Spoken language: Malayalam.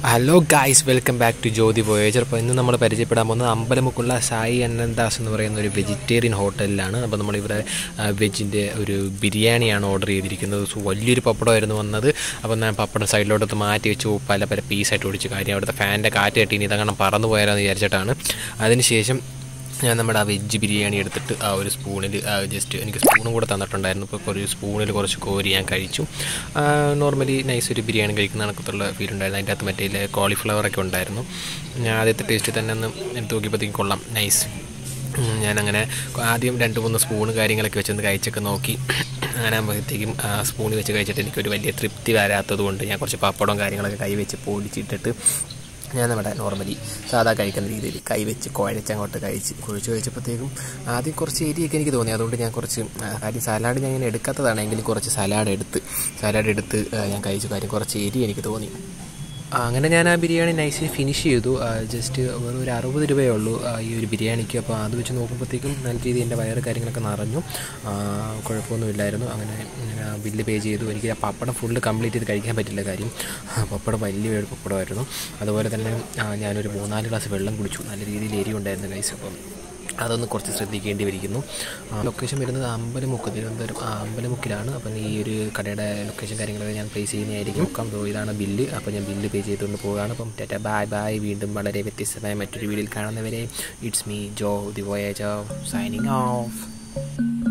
hello guys welcome back to Jyothi voyager അപ്പോൾ ഇന്ന് നമ്മൾ പരിചയപ്പെടാൻ പോകുന്നത് അമ്പലമുക്കുള്ള സായി അനന്താസ് എന്ന് പറയുന്ന ഒരു വെജിറ്റേറിയൻ ഹോട്ടലിലാണ് അപ്പോൾ നമ്മളിവിടെ വെജിൻ്റെ ഒരു ബിരിയാണിയാണ് ഓർഡർ ചെയ്തിരിക്കുന്നത് സോ വലിയൊരു പപ്പടമായിരുന്നു വന്നത് അപ്പോൾ ഞാൻ പപ്പടം സൈഡിലോട്ടൊന്ന് മാറ്റി വെച്ചു പല പല പീസായിട്ട് ഒടിച്ചു കാര്യം അവിടുത്തെ ഫാനിൻ്റെ കാറ്റ് കെട്ടി ഇനി ഇതങ്ങനെ പറന്നു പോയാലെന്ന് വിചാരിച്ചിട്ടാണ് അതിനുശേഷം ഞാൻ നമ്മുടെ ആ വെജ് ബിരിയാണി എടുത്തിട്ട് ആ ഒരു സ്പൂണിൽ ജസ്റ്റ് എനിക്ക് സ്പൂണും കൂടെ തന്നിട്ടുണ്ടായിരുന്നു ഇപ്പോൾ ഒരു സ്പൂണിൽ കുറച്ച് കോരി ഞാൻ കഴിച്ചു നോർമലി നൈസ് ഒരു ബിരിയാണി കഴിക്കുന്ന കണക്കത്തുള്ള ഫീൽ ഉണ്ടായിരുന്നു അതിൻ്റെ അകത്ത് മറ്റേ കോളിഫ്ലവറൊക്കെ ഉണ്ടായിരുന്നു ഞാൻ ആദ്യത്തെ ടേസ്റ്റ് തന്നെ ഒന്ന് എടുത്ത് നോക്കിയപ്പോഴത്തേക്കും കൊള്ളാം നൈസ് ഞാനങ്ങനെ ആദ്യം രണ്ട് മൂന്ന് സ്പൂണ് കാര്യങ്ങളൊക്കെ വെച്ചൊന്ന് കഴിച്ചൊക്കെ നോക്കി അങ്ങനെ ആകുമ്പോഴത്തേക്കും സ്പൂണിൽ വെച്ച് കഴിച്ചിട്ട് എനിക്കൊരു വലിയ തൃപ്തി വരാത്തത് കൊണ്ട് ഞാൻ കുറച്ച് പപ്പടവും കാര്യങ്ങളൊക്കെ കൈ വെച്ച് പൊടിച്ചിട്ടിട്ട് ഞാൻ നമ്മുടെ നോർമലി സാധാ കഴിക്കുന്ന രീതിയിൽ കൈ വെച്ച് കുഴച്ച് അങ്ങോട്ട് കഴിച്ച് കുഴിച്ച് കഴിച്ചപ്പോഴത്തേക്കും ആദ്യം കുറച്ച് എരിയൊക്കെ എനിക്ക് തോന്നി അതുകൊണ്ട് ഞാൻ കുറച്ച് കാര്യം സലാഡ് ഞാൻ ഇങ്ങനെ എടുക്കാത്തതാണെങ്കിലും കുറച്ച് സലാഡ് എടുത്ത് സലാഡ് എടുത്ത് ഞാൻ കഴിച്ചു കാര്യം കുറച്ച് എരി എനിക്ക് തോന്നി അങ്ങനെ ഞാൻ ആ ബിരിയാണി നൈസിൽ ഫിനിഷ് ചെയ്തു ജസ്റ്റ് വെറും ഒരു അറുപത് രൂപയേ ഉള്ളൂ ഈ ഒരു ബിരിയാണിക്ക് അപ്പോൾ അത് വെച്ച് നോക്കുമ്പോഴത്തേക്കും നല്ല രീതിയിൽ എൻ്റെ വയറ് കാര്യങ്ങളൊക്കെ നിറഞ്ഞു കുഴപ്പമൊന്നുമില്ലായിരുന്നു അങ്ങനെ ബില്ല് പേ ചെയ്തു എനിക്ക് ആ പപ്പടം ഫുള്ള് കംപ്ലീറ്റ് ചെയ്ത് കഴിക്കാൻ പറ്റില്ല കാര്യം പപ്പടം വലിയ ഒരു പപ്പടമായിരുന്നു അതുപോലെ തന്നെ ഞാനൊരു മൂന്നാല് ഗ്ലാസ് വെള്ളം കുടിച്ചു നല്ല രീതിയിൽ എരി ഉണ്ടായിരുന്നു ഗൈസ് അപ്പം അതൊന്ന് കുറച്ച് ശ്രദ്ധിക്കേണ്ടി വരിക്കുന്നു ലൊക്കേഷൻ വരുന്നത് അമ്പലമുക്ക് തിരുവനന്തപുരം അമ്പലമുക്കിലാണ് അപ്പം ഈ ഒരു കടയുടെ ലൊക്കേഷൻ കാര്യങ്ങളൊക്കെ ഞാൻ പ്ലേസ് ചെയ്യുന്നതായിരിക്കും അപ്പം ഇതാണ് ബില്ല് അപ്പോൾ ഞാൻ ബില്ല് പേ ചെയ്തുകൊണ്ട് പോവുകയാണ് അപ്പം ടാറ്റ ബായ് ബായ് വീണ്ടും വളരെ വ്യത്യസ്തമായ മറ്റൊരു വീഡിയോയിൽ കാണുന്നവരെ it's me Jo the voyage signing of